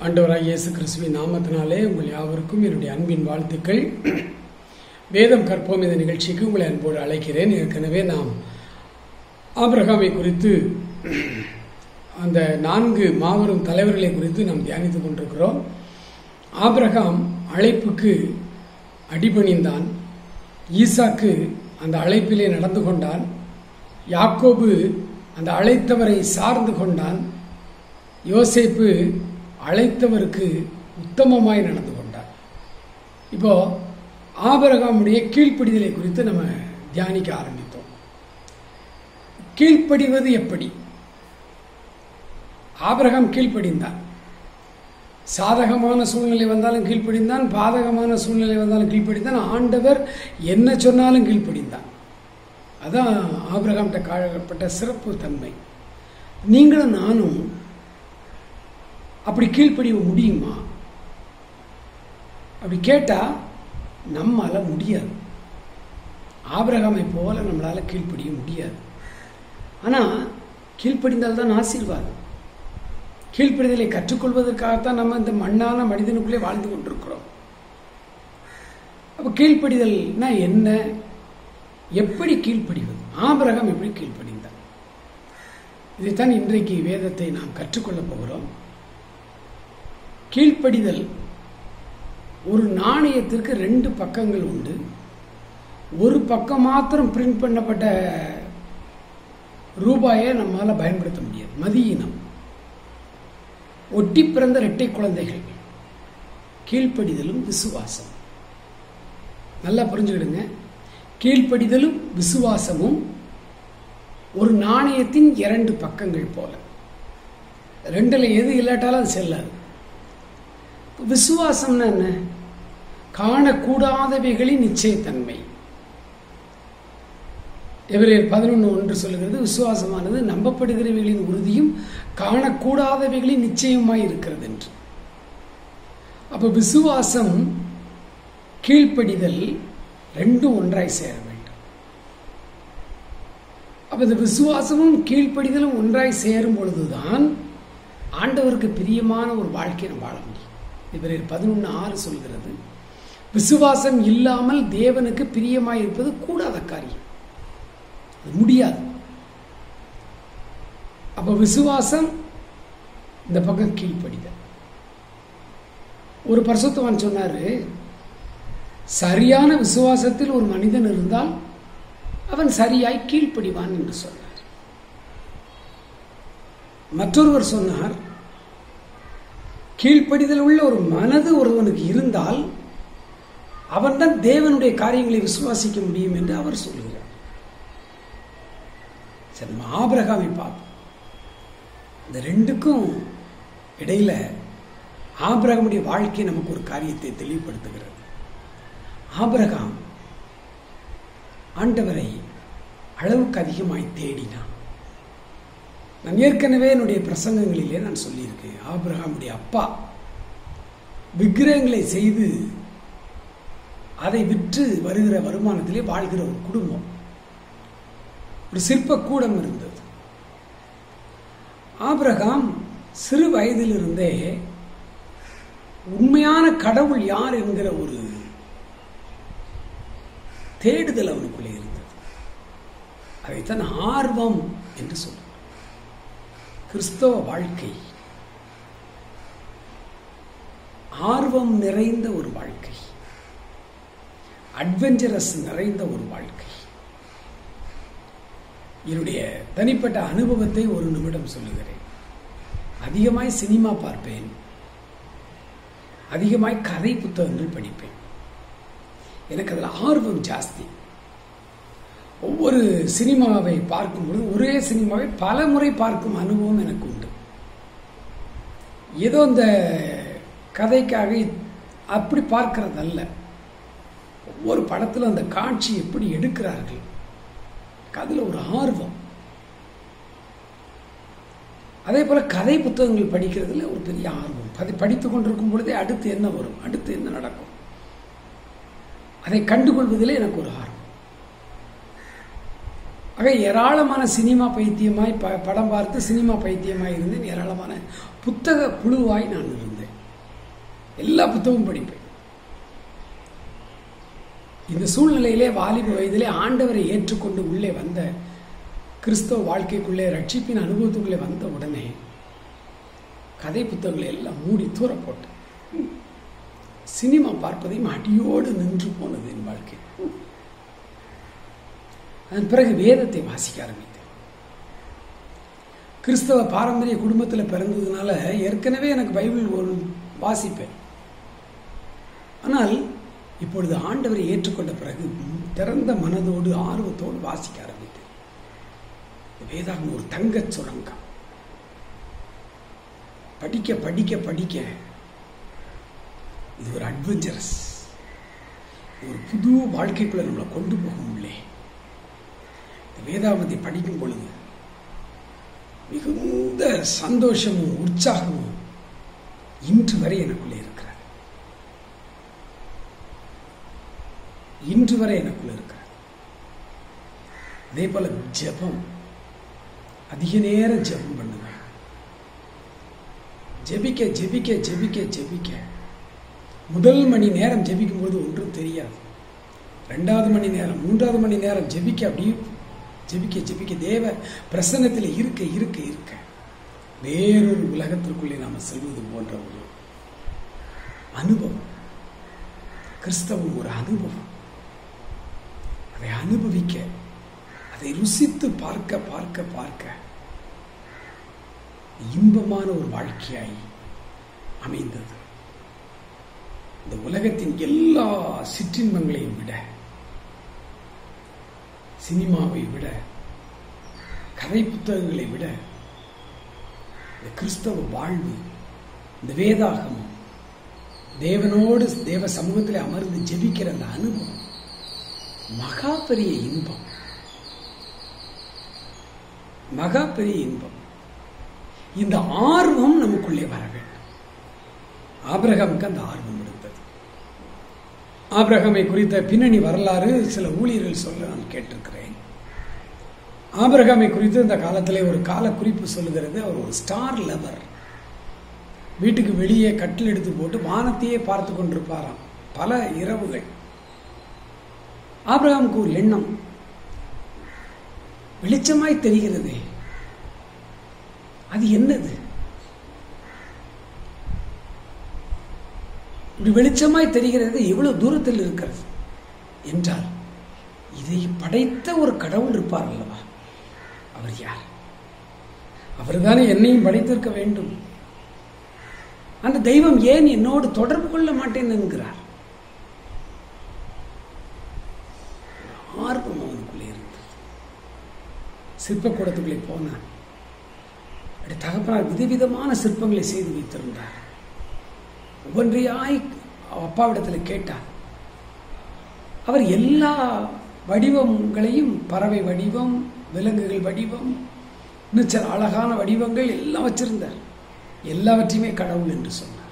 ஆண்டவராக இயேசு கிறிஸ்துவின் நாமத்தினாலே உங்கள் யாவருக்கும் என்னுடைய அன்பின் வாழ்த்துக்கள் வேதம் கற்போம் இந்த நிகழ்ச்சிக்கு உங்களை அன்போடு அழைக்கிறேன் ஏற்கனவே நாம் ஆபிரகாமை குறித்து அந்த நான்கு மாபெரும் தலைவர்களை குறித்து நாம் தியானித்துக் கொண்டிருக்கிறோம் ஆபிரகாம் அழைப்புக்கு அடிபணிந்தான் ஈசாக்கு அந்த அழைப்பிலே நடந்து கொண்டான் யாக்கோபு அந்த அழைத்தவரை சார்ந்து கொண்டான் யோசேப்பு அழைத்தவருக்கு உத்தமமாய் நடந்து கொண்டார் இப்போ ஆபரகாமுடைய கீழ்ப்படிதலை குறித்து நம்ம தியானிக்க ஆரம்பித்தோம் கீழ்ப்படிவது எப்படி ஆபரகாம் கீழ்ப்படிந்தான் சாதகமான சூழ்நிலை வந்தாலும் கீழ்ப்படிந்தான் பாதகமான சூழ்நிலை வந்தாலும் கீழ்ப்படிந்தான் ஆண்டவர் என்ன சொன்னாலும் கீழ்ப்படிந்தான் அதான் ஆபிரகாம்கிட்ட காழப்பட்ட சிறப்பு தன்மை நீங்களும் நானும் அப்படி கீழ்ப்படிய முடியுமா அப்படி கேட்டா நம்மால முடியாது ஆபிரகாமை போல நம்மளால கீழ்ப்படிய முடியாது ஆனா கீழ்ப்படிந்தால் தான் ஆசீர்வாதம் கீழ்ப்படிதலை கற்றுக்கொள்வதற்காகத்தான் நம்ம இந்த மண்ணான மனிதனுக்குள்ளே வாழ்ந்து கொண்டிருக்கிறோம் அப்ப கீழ்ப்படிதல்னா என்ன எப்படி கீழ்ப்படிவது ஆபிரகம் எப்படி கீழ்ப்படிந்தார் இதைத்தான் இன்றைக்கு வேதத்தை நாம் கற்றுக்கொள்ளப் போகிறோம் கீழ்ப்படிதல் ஒரு நாணயத்திற்கு ரெண்டு பக்கங்கள் உண்டு ஒரு பக்கம் மாத்திரம் பிரிண்ட் பண்ணப்பட்ட ரூபாயை நம்மால் பயன்படுத்த முடியாது மதியினம் ஒட்டி பிறந்த இரட்டை குழந்தைகள் கீழ்ப்படிதலும் விசுவாசம் நல்லா புரிஞ்சுக்கிடுங்க கீழ்ப்படிதலும் விசுவாசமும் ஒரு நாணயத்தின் இரண்டு பக்கங்கள் போல ரெண்டுல எது இல்லாட்டாலும் அது செல்லாது விசுவாசம்னா என்ன காணக்கூடாதவைகளின் நிச்சயத்தன்மை எவரேர் பதினொன்று ஒன்று சொல்லுகிறது விசுவாசமானது நம்பப்படுகிறவைகளின் உறுதியும் காணக்கூடாதவைகளின் நிச்சயமாய் இருக்கிறது என்று அப்ப விசுவாசம் கீழ்ப்படிதல் ரெண்டும் ஒன்றாய் சேர வேண்டும் அப்ப இந்த விசுவாசமும் கீழ்ப்படிதலும் ஒன்றாய் சேரும் பொழுதுதான் ஆண்டவருக்கு பிரியமான ஒரு வாழ்க்கையை நம்ம வாழ முடியும் இவர் பதினொன்று ஆறு சொல்கிறது விசுவாசம் இல்லாமல் தேவனுக்கு பிரியமாய் இருப்பது கூடாத காரியம் அது முடியாது அப்ப விசுவாசம் இந்த பக்கம் கீழ்ப்படிதல் ஒரு பரிசுத்தவான் சொன்னாரு சரியான விசுவாசத்தில் ஒரு மனிதன் இருந்தால் அவன் சரியாய் கீழ்ப்படிவான் என்று சொன்னார் மற்றொருவர் சொன்னார் கீழ்ப்படிதல் உள்ள ஒரு மனது ஒருவனுக்கு இருந்தால் அவன்தான் தேவனுடைய காரியங்களை விசுவாசிக்க முடியும் என்று அவர் சொல்கிறார் சரி நம்ம ஆபிரகாமை பார்ப்போம் இந்த ரெண்டுக்கும் இடையில ஆபிரகமுடைய வாழ்க்கை நமக்கு ஒரு காரியத்தை தெளிவுபடுத்துகிறது ஆபிரகாம் ஆண்டவரை அளவுக்கு அதிகமாய் தேடினான் நான் ஏற்கனவே என்னுடைய பிரசங்கங்களிலே நான் சொல்லியிருக்கேன் ஆபிரகாமுடைய அப்பா விக்கிரகங்களை செய்து அதை விற்று வருகிற வருமானத்திலே வாழ்கிற ஒரு குடும்பம் ஒரு சிற்ப கூடம் இருந்தது ஆபிரகாம் சிறு வயதிலிருந்தே உண்மையான கடவுள் யார் என்கிற ஒரு தேடுதல் அவனுக்குள்ளே இருந்தது அதைத்தான் ஆர்வம் என்று சொல்லுவார் கிறிஸ்தவ வாழ்க்கை ஆர்வம் நிறைந்த ஒரு வாழ்க்கை அட்வென்ச்சரஸ் நிறைந்த ஒரு வாழ்க்கை என்னுடைய தனிப்பட்ட அனுபவத்தை ஒரு நிமிடம் சொல்லுகிறேன் அதிகமாய் சினிமா பார்ப்பேன் அதிகமாய் கதை புத்தகங்கள் படிப்பேன் எனக்கு அதில் ஆர்வம் ஜாஸ்தி ஒவ்வொரு சினிமாவை பார்க்கும்பொழுது ஒரே சினிமாவை பல முறை பார்க்கும் அனுபவம் எனக்கு உண்டு ஏதோ இந்த கதைக்காக அப்படி பார்க்கறதல்ல ஒவ்வொரு படத்தில் அந்த காட்சி எப்படி எடுக்கிறார்கள் அதில் ஒரு ஆர்வம் அதே போல கதை புத்தகங்கள் படிக்கிறதுல ஒரு பெரிய ஆர்வம் அதை படித்து கொண்டிருக்கும் பொழுதே அடுத்து என்ன வரும் அடுத்து என்ன நடக்கும் அதை கண்டுகொள்வதில் எனக்கு ஒரு ஆர்வம் ஆக ஏராளமான சினிமா பைத்தியமாய் ப படம் பார்த்து சினிமா பைத்தியமாய் இருந்தேன் ஏராளமான புத்தக புழுவாய் நான் இருந்தேன் எல்லா புத்தகமும் படிப்பேன் இந்த சூழ்நிலையிலே வாலிப வயதிலே ஆண்டவரை ஏற்றுக்கொண்டு உள்ளே வந்த கிறிஸ்தவ வாழ்க்கைக்குள்ளே ரட்சிப்பின் அனுபவத்துக்குள்ளே வந்த உடனே கதை புத்தகங்களை எல்லாம் மூடி தூர போட்டு சினிமா பார்ப்பதையும் அடியோடு நின்று போனது என் வாழ்க்கை அதன் பிறகு வேதத்தை வாசிக்க ஆரம்பித்தேன் கிறிஸ்தவ பாரம்பரிய குடும்பத்தில் பிறந்ததுனால ஏற்கனவே எனக்கு பைபிள் ஒரு வாசிப்பேன் ஆனால் இப்பொழுது ஆண்டவரை ஏற்றுக்கொண்ட பிறகு திறந்த மனதோடு ஆர்வத்தோடு வாசிக்க ஆரம்பித்தேன் வேதாகம் ஒரு தங்கச் சுரங்கம் படிக்க படிக்க படிக்க இது ஒரு அட்வென்ச்சரஸ் ஒரு புது வாழ்க்கைக்குள்ள நம்மளை கொண்டு போகும் உள்ளே இந்த வேதாகமத்தை படிக்கும் பொழுது மிகுந்த சந்தோஷமும் உற்சாகமும் இன்று வரை எனக்குள்ளே இருக்கிறது இன்று வரை எனக்குள்ள இருக்கிறது அதே போல ஜெபம் அதிக நேரம் ஜெபம் பண்ணுவேன் ஜெபிக்க ஜெபிக்க ஜெபிக்க ஜெபிக்க முதல் மணி நேரம் ஜெபிக்கும் போது ஒன்றும் தெரியாது ரெண்டாவது மணி நேரம் மூன்றாவது மணி நேரம் ஜெபிக்க அப்படியே ஜெபிக்க ஜெபிக்க தேவ பிரசன்னத்தில் இருக்க இருக்க இருக்க வேறொரு உலகத்திற்குள்ளே நாம செல்வது போன்ற ஒரு அனுபவம் கிறிஸ்தவம் ஒரு அனுபவம் அதை அனுபவிக்க அதை ருசித்து பார்க்க பார்க்க பார்க்க இன்பமான ஒரு வாழ்க்கையாய் அமைந்தது இந்த உலகத்தின் எல்லா சிற்றின்பங்களையும் விட சினிமாவை விட கதை புத்தகங்களை விட இந்த கிறிஸ்தவ வாழ்வு இந்த வேதாகமம் தேவனோடு தேவ சமூகத்தில் அமர்ந்து ஜெபிக்கிற அந்த அனுபவம் மகா பெரிய இன்பம் மகா பெரிய இன்பம் இந்த ஆர்வம் நமக்குள்ளே வர வேண்டும் ஆபிரகாமுக்கு அந்த ஆர்வம் இருந்தது ஆபிரகாமை குறித்த பின்னணி வரலாறு சில ஊழியர்கள் சொல்ல நான் கேட்டிருக்கிறேன் ஆபிரகாமை குறித்து இந்த காலத்திலே ஒரு கால குறிப்பு சொல்லுகிறது அவர் ஒரு ஸ்டார் லவர் வீட்டுக்கு வெளியே கட்டில் எடுத்து போட்டு வானத்தையே பார்த்து கொண்டிருப்பாராம் பல இரவுகள் ஆபிரகாமுக்கு ஒரு எண்ணம் வெளிச்சமாய் தெரிகிறதே அது என்னது இப்படி வெளிச்சமாய் தெரிகிறது எவ்வளவு தூரத்தில் இருக்கிறது என்றால் இதை படைத்த ஒரு கடவுள் இருப்பார் அல்லவா அவர் யார் அவர்தானே என்னையும் படைத்திருக்க வேண்டும் அந்த தெய்வம் ஏன் என்னோடு தொடர்பு கொள்ள மாட்டேன் என்கிறார் ஆர்வம் அவனுக்குள்ளே இருந்தது சிற்பக்கூடத்துக்குள்ளே போனான் அப்படி தகப்பனார் விதவிதமான சிற்பங்களை செய்து வைத்திருந்தார் ஒவ்வொன்றையாய் அப்பாவிடத்தில் கேட்டார் அவர் எல்லா வடிவங்களையும் பறவை வடிவம் விலங்குகள் வடிவம் இன்னும் சில அழகான வடிவங்கள் எல்லாம் வச்சிருந்தார் எல்லாவற்றையுமே கடவுள் என்று சொன்னார்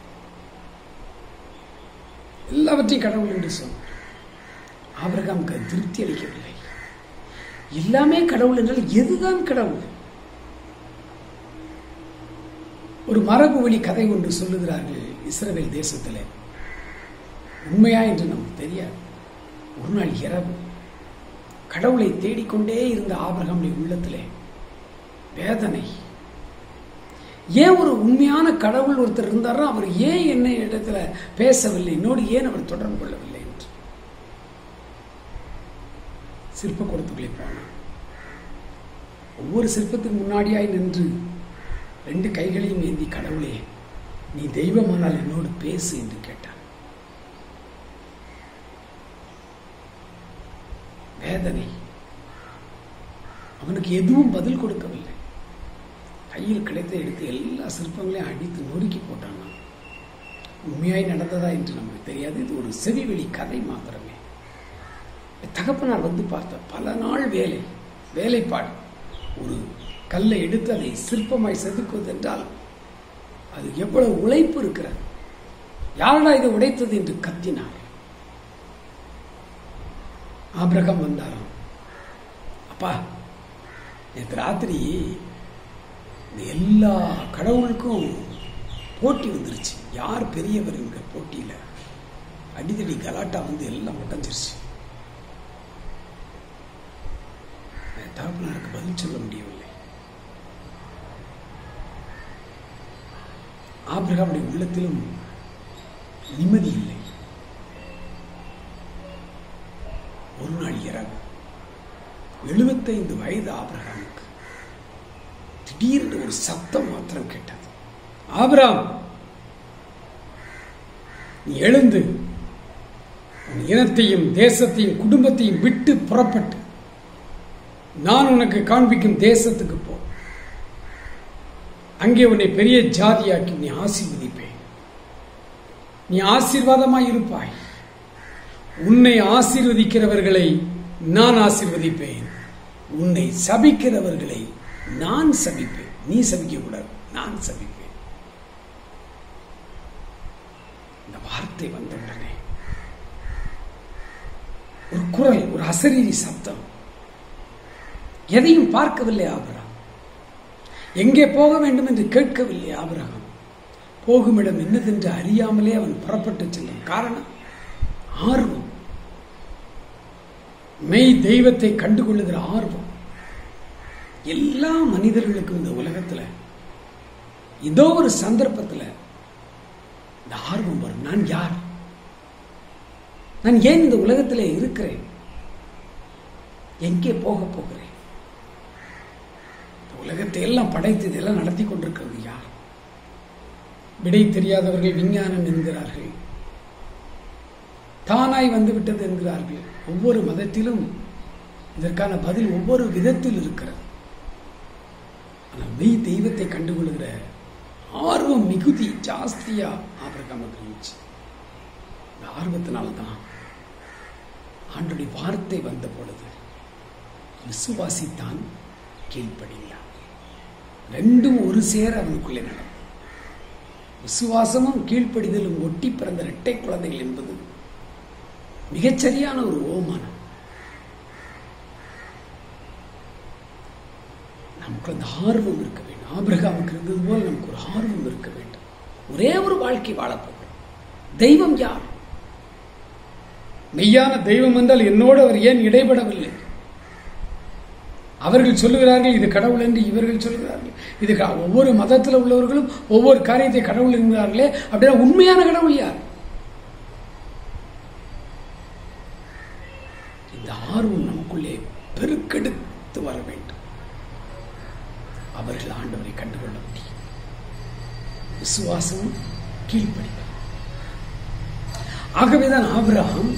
எல்லாவற்றையும் கடவுள் என்று சொன்னார் ஆபிரகாமுக்கு திருப்தி அளிக்கவில்லை எல்லாமே கடவுள் என்றால் எதுதான் கடவுள் ஒரு மரபு வழி கதை ஒன்று சொல்லுகிறார்கள் இஸ்ரேல் தேசத்தில் உண்மையா என்று நமக்கு தெரியாது ஒரு நாள் இரவு கடவுளை தேடிக்கொண்டே இருந்த ஆபிரகாமுடைய உள்ளத்திலே வேதனை ஏன் ஒரு உண்மையான கடவுள் ஒருத்தர் இருந்தாரோ அவர் ஏன் என்ன இடத்துல பேசவில்லை என்னோடு ஏன் அவர் தொடர்பு கொள்ளவில்லை என்று சிற்ப கூடத்துக்குள்ளே போனார் ஒவ்வொரு சிற்பத்துக்கு முன்னாடியாய் நின்று ரெண்டு கைகளையும் ஏந்தி கடவுளே நீ தெய்வமானால் என்னோடு பேசு என்று கேட்டான் வேதனை அவனுக்கு எதுவும் பதில் கொடுக்கவில்லை கையில் கிடைத்த எடுத்து எல்லா சிற்பங்களையும் அடித்து நொறுக்கி போட்டான் உண்மையாய் நடந்ததா என்று நமக்கு தெரியாது இது ஒரு செவிவெளி கதை மாத்திரமே தகப்பனார் வந்து பார்த்த பல நாள் வேலை வேலைப்பாடு ஒரு கல்லை எடுத்து அதை சிற்பமாய் செதுக்குவது என்றால் அது எவ்வளவு உழைப்பு இருக்கிறது யாரடா இதை உடைத்தது என்று கத்தினார் ஆபிரகம் வந்தாராம் அப்பா நேற்று ராத்திரி இந்த எல்லா கடவுளுக்கும் போட்டி வந்துருச்சு யார் பெரியவர் என்கிற போட்டியில அடிதடி கலாட்டா வந்து எல்லாம் உடஞ்சிருச்சு தகப்பனாருக்கு பதில் சொல்ல முடியவில்லை ஆபிரகாமுடைய உள்ளத்திலும் நிம்மதி இல்லை ஒரு நாள் இரவு எழுபத்தைந்து வயது ஆபிரகாமுக்கு திடீர்னு ஒரு சத்தம் மாத்திரம் கேட்டது ஆபிராம் நீ எழுந்து உன் இனத்தையும் தேசத்தையும் குடும்பத்தையும் விட்டு புறப்பட்டு நான் உனக்கு காண்பிக்கும் தேசத்துக்கு போ அங்கே உன்னை பெரிய ஜாதியாக்கி நீ ஆசீர்வதிப்பேன் நீ ஆசீர்வாதமாய் இருப்பாய் உன்னை ஆசீர்வதிக்கிறவர்களை நான் ஆசீர்வதிப்பேன் உன்னை சபிக்கிறவர்களை நான் சபிப்பேன் நீ சபிக்க கூடாது நான் சபிப்பேன் இந்த வார்த்தை வந்த உடனே ஒரு குரல் ஒரு அசரீரி சப்தம் எதையும் பார்க்கவில்லை ஆபிரகாம் எங்கே போக வேண்டும் என்று கேட்கவில்லை ஆபிரகாம் போகும் இடம் என்னதென்று அறியாமலே அவன் புறப்பட்டு செல்லும் காரணம் ஆர்வம் மெய் தெய்வத்தை கண்டுகொள்ளுகிற ஆர்வம் எல்லா மனிதர்களுக்கும் இந்த உலகத்துல ஏதோ ஒரு சந்தர்ப்பத்துல இந்த ஆர்வம் வரும் நான் யார் நான் ஏன் இந்த உலகத்தில் இருக்கிறேன் எங்கே போக போகிறேன் இந்த உலகத்தை எல்லாம் படைத்து இதெல்லாம் நடத்தி கொண்டிருக்கிறது யார் விடை தெரியாதவர்கள் விஞ்ஞானம் என்கிறார்கள் தானாய் வந்து விட்டது என்கிறார்கள் ஒவ்வொரு மதத்திலும் இதற்கான பதில் ஒவ்வொரு விதத்தில் இருக்கிறது ஆனால் மெய் தெய்வத்தை கண்டுகொள்கிற ஆர்வம் மிகுதி ஜாஸ்தியா ஆபிரகாமுக்கு இருந்துச்சு இந்த ஆர்வத்தினால்தான் ஆண்டுடைய வார்த்தை வந்த பொழுது விசுவாசித்தான் கீழ்ப்படிந்தான் ரெண்டும் ஒரு சேர அவனுக்குள்ளே நடக்கும் விசுவாசமும் கீழ்ப்படிதலும் ஒட்டி பிறந்த இரட்டை குழந்தைகள் என்பது மிகச்சரியான ஒரு ஓமானம் நமக்கு அந்த ஆர்வம் இருக்க வேண்டும் ஆபிரகாமுக்கு இருந்தது போல் நமக்கு ஒரு ஆர்வம் இருக்க வேண்டும் ஒரே ஒரு வாழ்க்கை வாழப்போகிறோம் தெய்வம் யார் மெய்யான தெய்வம் என்றால் என்னோடு அவர் ஏன் இடைபடவில்லை அவர்கள் சொல்லுகிறார்கள் இது கடவுள் என்று இவர்கள் சொல்லுகிறார்கள் இது க- ஒவ்வொரு மதத்தில் உள்ளவர்களும் ஒவ்வொரு காரியத்தை கடவுள் என்கிறார்களே அப்படின்னா உண்மையான கடவுள் யார் இந்த ஆர்வம் நமக்குள்ளே பெருக்கெடுத்து வர வேண்டும் அவர்கள் ஆண்டவரை கண்டுகொள்ள முடியும் விசுவாசம் கீழ்ப்படிதல் ஆகவேதான் ஆபிரகாம்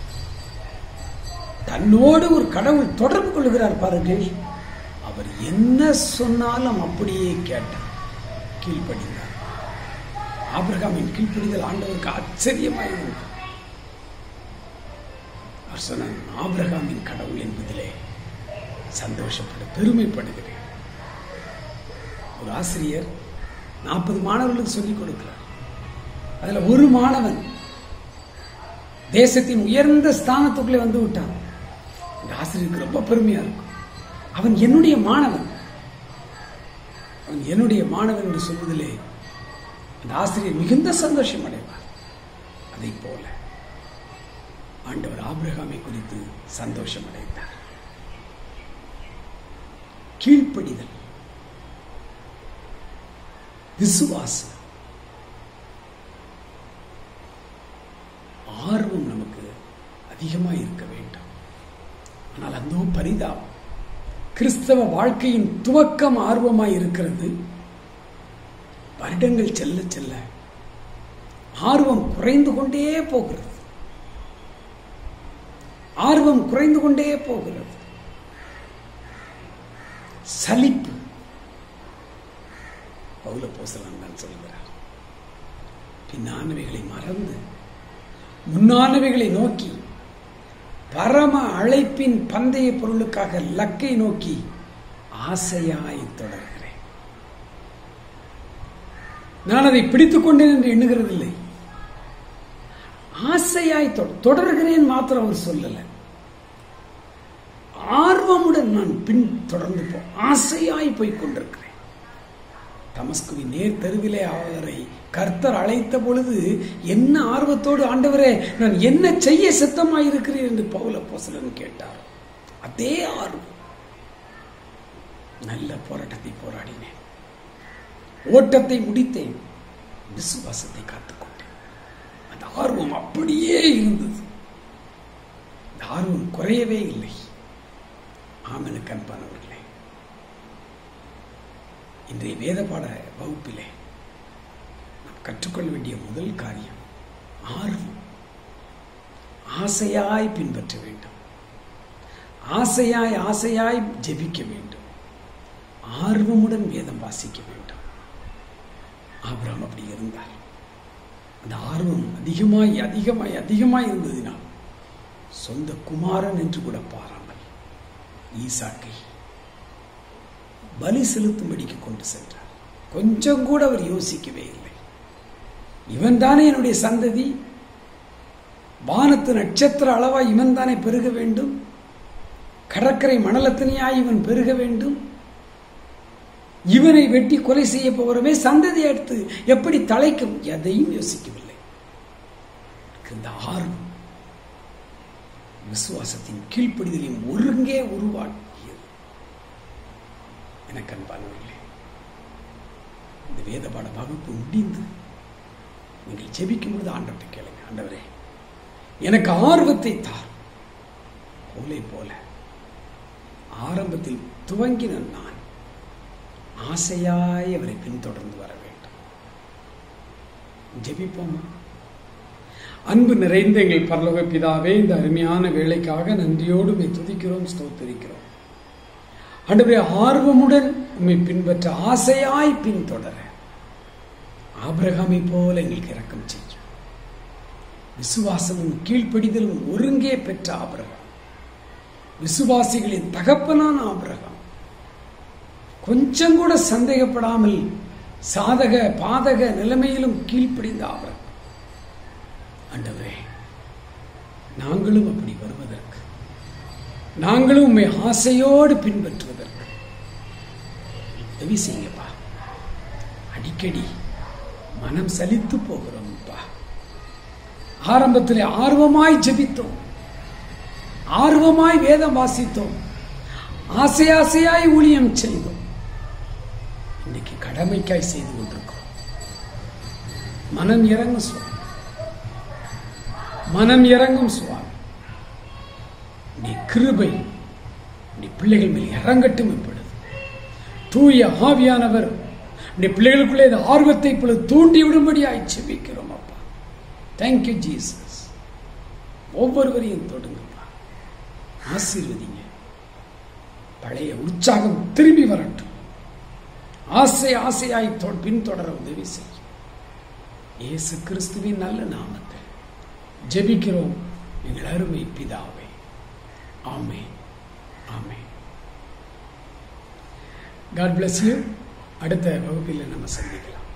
தன்னோடு ஒரு கடவுள் தொடர்பு கொள்கிறார் பாருங்கள் அவர் என்ன சொன்னாலும் அப்படியே கேட்டார் கீழ்ப்படிந்தார் ஆபிரகாமின் கீழ்ப்படிதல் ஆண்டவருக்கு ஆச்சரியமாக இருந்தது அவர் சொன்னார் ஆபிரகாமின் கடவுள் என்பதிலே சந்தோஷப்பட பெருமைப்படுகிறேன் ஒரு ஆசிரியர் நாற்பது மாணவர்களுக்கு சொல்லிக் கொடுக்கிறார் அதுல ஒரு மாணவன் தேசத்தின் உயர்ந்த ஸ்தானத்துக்குள்ளே வந்து விட்டான் இந்த ஆசிரியருக்கு ரொம்ப பெருமையா இருக்கும் அவன் என்னுடைய மாணவன் அவன் என்னுடைய மாணவன் என்று சொல்வதிலே அந்த ஆசிரியர் மிகுந்த சந்தோஷம் அடைவார் அதை போல ஆண்டவர் ஆபிரகாமை குறித்து சந்தோஷம் அடைந்தார் கீழ்ப்படிதல் விசுவாசம் ஆர்வம் நமக்கு அதிகமாக இருக்க வேண்டும் ஆனால் அந்த பரிதாபம் கிறிஸ்தவ வாழ்க்கையின் துவக்கம் ஆர்வமாய் இருக்கிறது வருடங்கள் செல்ல செல்ல ஆர்வம் குறைந்து கொண்டே போகிறது ஆர்வம் குறைந்து கொண்டே போகிறது சலிப்பு பவுல போசலாம் தான் சொல்கிறார் பின்னானவைகளை மறந்து முன்னானவைகளை நோக்கி பரம அழைப்பின் பந்தய பொருளுக்காக லக்கை நோக்கி ஆசையாய் தொடர்கிறேன் நான் அதை பிடித்துக் கொண்டேன் என்று எண்ணுகிறதில்லை ஆசையாய் தொட- தொடர்கிறேன் மாத்திரம் அவர் சொல்லல ஆர்வமுடன் நான் பின் தொடர்ந்து போ ஆசையாய் போய் கொண்டிருக்கிறேன் தமஸ்குவின் நேர் தெருவிலே அவரை கர்த்தர் அழைத்த பொழுது என்ன ஆர்வத்தோடு ஆண்டவரே நான் என்ன செய்ய சித்தமாயிருக்கிறேன் என்று பவுல போசலன் கேட்டார் அதே ஆர்வம் நல்ல போராட்டத்தை போராடினேன் ஓட்டத்தை முடித்தேன் விசுவாசத்தை காத்துக்கொண்டேன் அந்த ஆர்வம் அப்படியே இருந்தது அந்த ஆர்வம் குறையவே இல்லை ஆமனுக்கு அன்பானவர்களே இன்றைய வேத பாட வகுப்பிலே நாம் கற்றுக்கொள்ள வேண்டிய முதல் காரியம் ஆர்வம் ஆசையாய் பின்பற்ற வேண்டும் ஆசையாய் ஆசையாய் ஜெபிக்க வேண்டும் ஆர்வமுடன் வேதம் வாசிக்க வேண்டும் ஆபிரகாம் அப்படி இருந்தார் அந்த ஆர்வம் அதிகமாய் அதிகமாய் அதிகமாய் இருந்ததினால் சொந்த குமாரன் என்று கூட பாராமல் ஈசாக்கை பலி செலுத்தும்படிக்கு கொண்டு சென்றார் கொஞ்சம் கூட அவர் யோசிக்கவே இல்லை இவன் தானே என்னுடைய சந்ததி வானத்து நட்சத்திர அளவா இவன் தானே பெருக வேண்டும் கடற்கரை மணலத்தினையாய் இவன் பெருக வேண்டும் இவனை வெட்டி கொலை செய்ய போகிறவே சந்ததி எடுத்து எப்படி தலைக்கும் எதையும் யோசிக்கவில்லை இந்த ஆர்வம் விசுவாசத்தின் கீழ்ப்படிதலையும் ஒருங்கே உருவாக்கியது எனக்கு அன்பானவர்களே இந்த வேத பாட வகுப்பு முடிந்து நீங்கள் ஜெபிக்கும் பொழுது ஆண்டவர்கிட்ட கேளுங்க ஆண்டவரே எனக்கு ஆர்வத்தை தார் போலே போல ஆரம்பத்தில் துவங்கின நான் ஆசையாய் அவரை பின்தொடர்ந்து வர வேண்டும் ஜெபிப்போமா அன்பு நிறைந்த எங்கள் பரலோக பிதாவே இந்த அருமையான வேலைக்காக நன்றியோடு உம்மை துதிக்கிறோம் ஸ்தோத்தரிக்கிறோம் ஆண்டவரே ஆர்வமுடன் உம்மை பின்பற்ற ஆசையாய் பின்தொடர ஆபிரகாமை போல எங்களுக்கு இரக்கம் செய்யும் விசுவாசமும் கீழ்ப்படிதலும் ஒருங்கே பெற்ற ஆபிரகாம் விசுவாசிகளின் தகப்பனான ஆபிரகாம் கொஞ்சம் கூட சந்தேகப்படாமல் சாதக பாதக நிலைமையிலும் கீழ்ப்படிந்த ஆபிரகாம் ஆண்டவரே நாங்களும் அப்படி வருவதற்கு நாங்களும் உண்மை ஆசையோடு பின்பற்றுவதற்கு உதவி செய்யுங்கப்பா அடிக்கடி மனம் சலித்து போகிறோம்ப்பா ஆரம்பத்தில் ஆர்வமாய் ஜெபித்தோம் ஆர்வமாய் வேதம் வாசித்தோம் ஆசை ஆசையாய் ஊழியம் செய்தோம் இன்னைக்கு கடமைக்காய் செய்து கொண்டிருக்கிறோம் மனம் இறங்கும் சுவாமி மனம் இறங்கும் சுவாமி நீ கிருபை நீ பிள்ளைகள் மேல் இறங்கட்டும் இப்பொழுது தூய ஆவியானவர் நீ பிள்ளைகளுக்குள்ளே இந்த ஆர்வத்தை இப்பொழுது தூண்டி விடும்படியாய் செபிக்கிறோம் அப்பா தேங்க்யூ ஜீசஸ் ஒவ்வொருவரையும் தொடுங்கப்பா ஆசீர்வதிங்க பழைய உற்சாகம் திரும்பி வரட்டும் ஆசை ஆசையாய் தொ- பின்தொடர உதவி செய்யும் இயேசு கிறிஸ்துவின் நல்ல நாமத்தில் ஜெபிக்கிறோம் எங்கள் அருமை பிதாவே ஆமே ஆமே காட் bless you அடுத்த வகுப்பில் நம்ம சந்திக்கலாம்